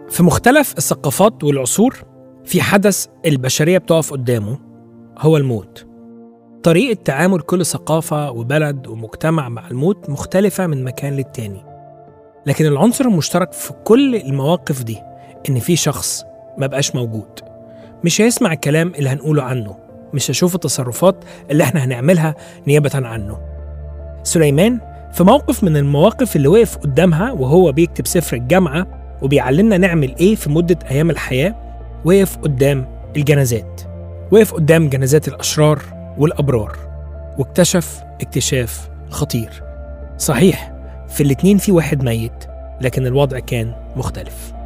في مختلف الثقافات والعصور في حدث البشرية بتقف قدامه هو الموت طريقة تعامل كل ثقافة وبلد ومجتمع مع الموت مختلفة من مكان للتاني لكن العنصر المشترك في كل المواقف دي إن في شخص ما بقاش موجود مش هيسمع الكلام اللي هنقوله عنه مش هيشوف التصرفات اللي احنا هنعملها نيابة عنه سليمان في موقف من المواقف اللي وقف قدامها وهو بيكتب سفر الجامعة وبيعلمنا نعمل ايه في مدة أيام الحياة وقف قدام الجنازات وقف قدام جنازات الأشرار والأبرار واكتشف اكتشاف خطير صحيح في الاتنين في واحد ميت لكن الوضع كان مختلف